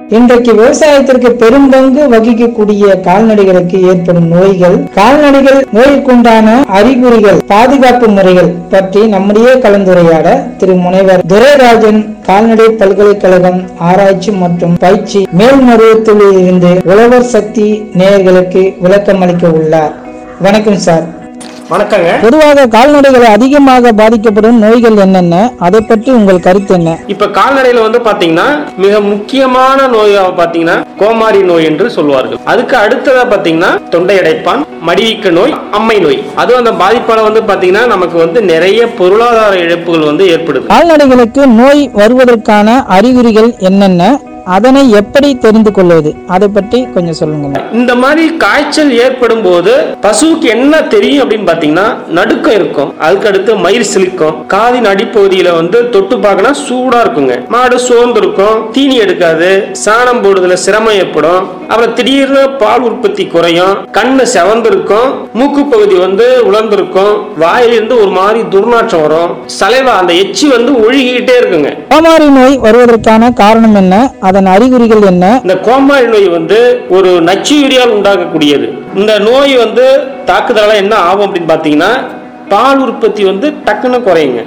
இன்றைக்கு விவசாயத்திற்கு பெரும் பங்கு வகிக்கக்கூடிய கால்நடைகளுக்கு ஏற்படும் நோய்கள் கால்நடைகள் நோய்க்குண்டான அறிகுறிகள் பாதுகாப்பு முறைகள் பற்றி நம்முடைய கலந்துரையாட திரு முனைவர் துரைராஜன் கால்நடை பல்கலைக்கழகம் ஆராய்ச்சி மற்றும் பயிற்சி மேல்மருவத்தூரில் இருந்து உழவர் சக்தி நேயர்களுக்கு விளக்கம் அளிக்க உள்ளார் வணக்கம் சார் வணக்கங்க பொதுவாக கால்நடைகளை அதிகமாக பாதிக்கப்படும் நோய்கள் என்னென்ன அதை பற்றி உங்கள் கருத்து என்ன இப்ப கால்நடையில வந்து பாத்தீங்கன்னா மிக முக்கியமான நோயா பாத்தீங்கன்னா கோமாரி நோய் என்று சொல்வார்கள் அதுக்கு அடுத்ததா பாத்தீங்கன்னா தொண்டை அடைப்பான் மடிவீக்க நோய் அம்மை நோய் அதுவும் அந்த பாதிப்பால வந்து பாத்தீங்கன்னா நமக்கு வந்து நிறைய பொருளாதார இழப்புகள் வந்து ஏற்படுது கால்நடைகளுக்கு நோய் வருவதற்கான அறிகுறிகள் என்னென்ன அதனை எப்படி தெரிந்து கொள்வது அதை பற்றி கொஞ்சம் சொல்லுங்க இந்த மாதிரி காய்ச்சல் ஏற்படும் போது பசுவுக்கு என்ன தெரியும் அப்படின்னு பாத்தீங்கன்னா நடுக்கம் இருக்கும் அதுக்கு அடுத்து மயிர் சிலிக்கும் காதின் அடிப்பகுதியில வந்து தொட்டு பார்க்கணும் சூடா இருக்குங்க மாடு சோர்ந்து இருக்கும் தீனி எடுக்காது சாணம் போடுறதுல சிரமம் ஏற்படும் அப்புறம் திடீர்னு பால் உற்பத்தி குறையும் கண்ணு செவந்திருக்கும் மூக்கு பகுதி வந்து உலர்ந்திருக்கும் வாயிலிருந்து ஒரு மாதிரி துர்நாற்றம் வரும் சலைவா அந்த எச்சி வந்து ஒழுகிக்கிட்டே இருக்குங்க கோமாரி நோய் வருவதற்கான காரணம் என்ன அதன் அறிகுறிகள் என்ன இந்த கோமாரி நோய் வந்து ஒரு நச்சுயிரியால் உண்டாகக்கூடியது இந்த நோய் வந்து தாக்குதலால் என்ன ஆகும் அப்படின்னு பார்த்தீங்கன்னா பால் உற்பத்தி வந்து டக்குன்னு குறையுங்க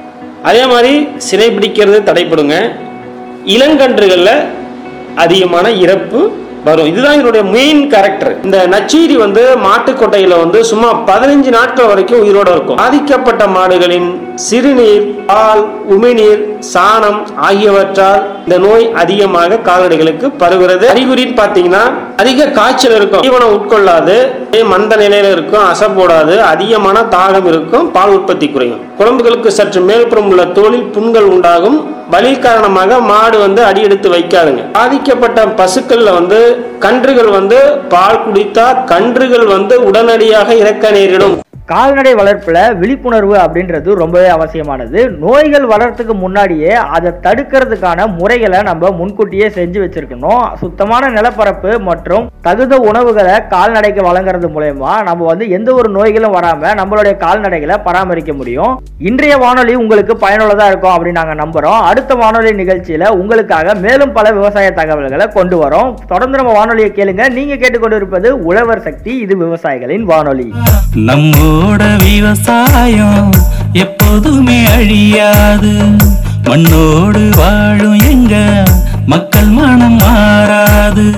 அதே மாதிரி சினை பிடிக்கிறது தடைப்படுங்க இளங்கன்றுகளில் அதிகமான இறப்பு வரும் இதுதான் இதனுடைய மெயின் கேரக்டர் இந்த நச்சீரி வந்து மாட்டுக்கொட்டையில வந்து சும்மா பதினஞ்சு நாட்கள் வரைக்கும் உயிரோட இருக்கும் பாதிக்கப்பட்ட மாடுகளின் சிறுநீர் பால் உமிழ்நீர் சாணம் ஆகியவற்றால் இந்த நோய் அதிகமாக கால்நடைகளுக்கு பரவுகிறது அறிகுறின்னு பார்த்தீங்கன்னா அதிக காய்ச்சல் இருக்கும் தீவனம் உட்கொள்ளாது மந்த நிலையில இருக்கும் அசை போடாது அதிகமான தாகம் இருக்கும் பால் உற்பத்தி குறையும் குழம்புகளுக்கு சற்று மேல்புறம் உள்ள தோலில் புண்கள் உண்டாகும் வலி காரணமாக மாடு வந்து அடியெடுத்து வைக்காதுங்க பாதிக்கப்பட்ட பசுக்கள்ல வந்து கன்றுகள் வந்து பால் குடித்தா கன்றுகள் வந்து உடனடியாக இறக்க நேரிடும் கால்நடை வளர்ப்புல விழிப்புணர்வு அப்படின்றது ரொம்பவே அவசியமானது நோய்கள் வளர்றதுக்கு முன்னாடியே அதை தடுக்கிறதுக்கான முறைகளை நம்ம முன்கூட்டியே செஞ்சு வச்சிருக்கணும் சுத்தமான நிலப்பரப்பு மற்றும் தகுந்த உணவுகளை கால்நடைக்கு வழங்குறது மூலயமா நம்ம வந்து எந்த ஒரு நோய்களும் வராம நம்மளுடைய கால்நடைகளை பராமரிக்க முடியும் இன்றைய வானொலி உங்களுக்கு பயனுள்ளதா இருக்கும் அப்படின்னு நாங்க நம்புறோம் அடுத்த வானொலி நிகழ்ச்சியில உங்களுக்காக மேலும் பல விவசாய தகவல்களை கொண்டு வரோம் தொடர்ந்து நம்ம வானொலியை கேளுங்க நீங்க கேட்டுக்கொண்டிருப்பது உழவர் சக்தி இது விவசாயிகளின் வானொலி நம்மோட விவசாயம் எப்போதுமே அழியாது மண்ணோடு வாழும் எங்க மக்கள் மனம் மாறாது